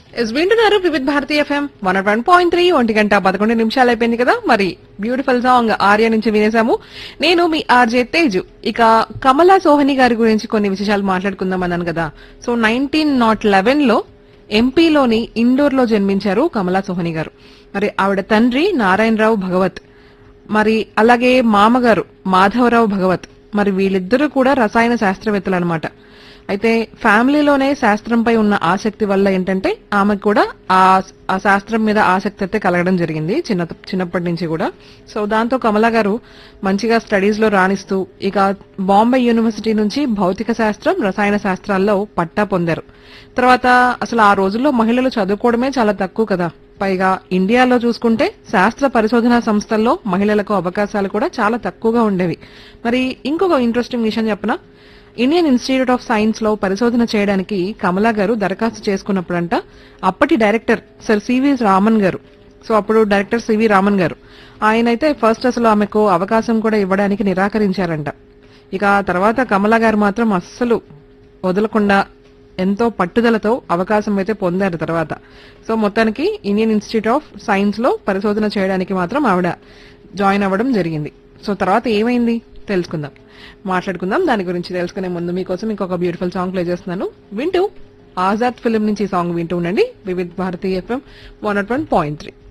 yes వింటున్నారు Vividh Bharati FM one one point three ఒంటి గంట పదకొండు నిమిషాలు అయిపోయింది కదా మరి బ్యూటిఫుల్ సాంగ్ ఆర్య నుంచి వినేసాము నేను మీ ఆర్జే తేజు ఇక కమలా సోహని గారి గురించి కొన్ని విశేషాలు మాట్లాడుకుందాం అన్నాను కదా సో నైన్టీన్ నాట్ లెవెన్ లో ఎంపీలోని ఇండోర్ లో జన్మించారు కమలా సోహని గారు మరి ఆవిడ తండ్రి నారాయణరావు భగవత్ మరి అలాగే మామగారు మాధవరావు భగవత్ మరి వీళ్ళిద్దరూ కూడా రసాయన శాస్త్రవేత్తలు అనమాట అయితే ఫ్యామిలీలోనే శాస్త్రంపై ఉన్న ఆసక్తి వల్ల ఏంటంటే ఆమెకు కూడా ఆ ఆ శాస్త్రం మీద ఆసక్తి అయితే కలగడం జరిగింది చిన్న చిన్నప్పటి నుంచి కూడా సో దాంతో కమలా గారు మంచిగా స్టడీస్ లో రాణిస్తూ ఇక బాంబే యూనివర్సిటీ నుంచి భౌతిక శాస్త్రం రసాయన శాస్త్రాల్లో పట్టా పొందారు తర్వాత అసలు ఆ రోజుల్లో మహిళలు చదువుకోవడమే చాలా తక్కువ కదా పైగా ఇండియాలో చూసుకుంటే శాస్త్ర పరిశోధనా సంస్థల్లో మహిళలకు అవకాశాలు కూడా చాలా తక్కువగా ఉండేవి మరి ఇంకొక ఇంట్రెస్టింగ్ విషయం చెప్పనా ఇండియన్ ఇన్స్టిట్యూట్ ఆఫ్ సైన్స్ లో పరిశోధన చేయడానికి కమలా గారు దరఖాస్తు చేసుకున్నప్పుడంట అప్పటి డైరెక్టర్ సర్ సివి రామన్ గారు సో అప్పుడు డైరెక్టర్ సివి రామన్ గారు ఆయన అయితే ఫస్ట్ అసలు ఆమెకు అవకాశం కూడా ఇవ్వడానికి నిరాకరించారంట ఇక ఆ తర్వాత కమలా గారు మాత్రం అస్సలు వదలకుండా ఎంతో పట్టుదలతో అవకాశం అయితే పొందారు తర్వాత సో మొత్తానికి ఇండియన్ ఇన్స్టిట్యూట్ ఆఫ్ సైన్స్ లో పరిశోధన చేయడానికి మాత్రం ఆవిడ జాయిన్ అవ్వడం జరిగింది సో తర్వాత ఏమైంది తెలుసుకుందాం మాట్లాడుకుందాం దాని గురించి తెలుసుకునే ముందు మీకోసం ఇంకొక బ్యూటిఫుల్ సాంగ్ ప్లే చేస్తున్నాను వింటూ ఆజాద్ ఫిల్మ్ నుంచి ఈ సాంగ్ వింటూ ఉండండి Vividh Bharati FM one nought one point three